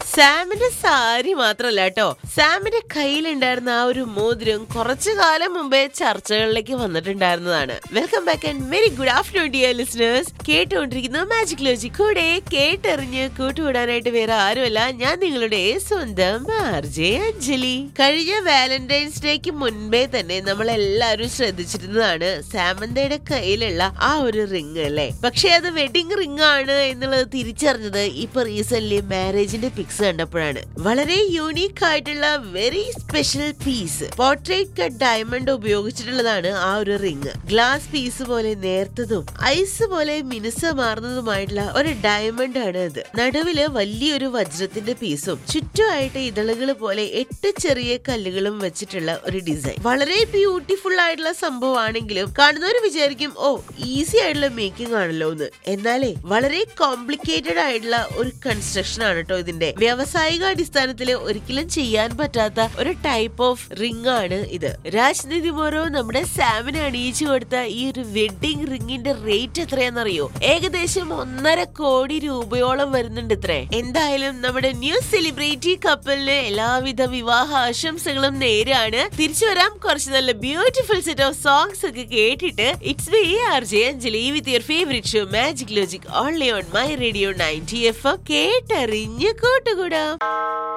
സാമിന്റെ സാരി മാത്രല്ല കേട്ടോ സാമിന്റെ കയ്യിലുണ്ടായിരുന്ന ആ ഒരു മോതിരം കുറച്ചു കാലം മുമ്പേ ചർച്ചകളിലേക്ക് വന്നിട്ടുണ്ടായിരുന്നതാണ് welcome back and very good afternoon dear listeners കേട്ടുകൊണ്ടിരിക്കുന്ന മാജിക് ലോജി കൂടെ കേട്ടെറിഞ്ഞ് കൂട്ടുകൂടാനായിട്ട് വേറെ ആരുമല്ല ഞാൻ നിങ്ങളുടെ സ്വന്തം ആർജെ അഞ്ജലി കഴിഞ്ഞ വാലന്റൈൻസ് ഡേക്ക് മുൻപേ തന്നെ നമ്മൾ എല്ലാവരും ശ്രദ്ധിച്ചിരുന്നതാണ് സാമന്തയുടെ കയ്യിലുള്ള ആ ഒരു റിങ് അല്ലേ പക്ഷെ അത് വെഡിങ് റിങ് ആണ് എന്നുള്ളത് തിരിച്ചറിഞ്ഞത് ഇപ്പൊ റീസെന്റ് മാരേജിന്റെ പിക്സ് കണ്ടപ്പോഴാണ് വളരെ യൂണീക്ക് ആയിട്ടുള്ള very special piece portrait cut diamond ഉപയോഗിച്ചിട്ടുള്ളതാണ് ആ ഒരു റിങ് ഗ്ലാസ് പീസ് പോലെ നേർത്തതും ഐസ് പോലെ മിനുസമാർന്നതുമായിട്ടുള്ള ഒരു ഡയമണ്ട് ആണ് ഇത് നടുവില് വലിയൊരു വജ്രത്തിന്റെ പീസും ചുറ്റുമായിട്ട് ഇതളുകൾ പോലെ എട്ട് ചെറിയ കല്ലുകളും വെച്ചിട്ടുള്ള ഒരു ഡിസൈൻ വളരെ ബ്യൂട്ടിഫുൾ ആയിട്ടുള്ള സംഭവമാണെങ്കിലും കാണുന്നവർ വിചാരിക്കും ഓ ഈസി ആയിട്ടുള്ള മേക്കിംഗ് ആണല്ലോ എന്ന് എന്നാലേ വളരെ കോംപ്ലിക്കേറ്റഡ് ആയിട്ടുള്ള ഒരു കൺസ്ട്രക്ഷൻ ആണ് കേട്ടോ ഇതിന്റെ വ്യാവസായിക അടിസ്ഥാനത്തിൽ ഒരിക്കലും ചെയ്യാൻ പറ്റാത്ത ഒരു ടൈപ്പ് ഓഫ് റിംഗ് ആണ് ഇത് രാജ്നിധി മോറോ നമ്മുടെ സാമിന് അണിയിച്ചു കൊടുത്ത ഈ ഒരു വെഡിങ് റിംഗിന്റെ റേറ്റ് എത്രയാണെന്നറിയോ ഏകദേശം ഒന്നര കോടി രൂപയോളം വരുന്നുണ്ട് ഇത്രേ എന്തായാലും നമ്മുടെ ന്യൂ സെലിബ്രിറ്റി കപ്പലിന് എല്ലാവിധ വിവാഹ ആശംസകളും നേരാണ് തിരിച്ചു വരാം കുറച്ച് നല്ല ബ്യൂട്ടിഫുൾ സെറ്റ് ഓഫ് സോങ്സ് ഒക്കെ കേട്ടിട്ട് it's me R J Anjali with your favourite show magic logic only on my radio ninety F M കേട്ടറിഞ്ഞ് കൂട്ടുകൂടാം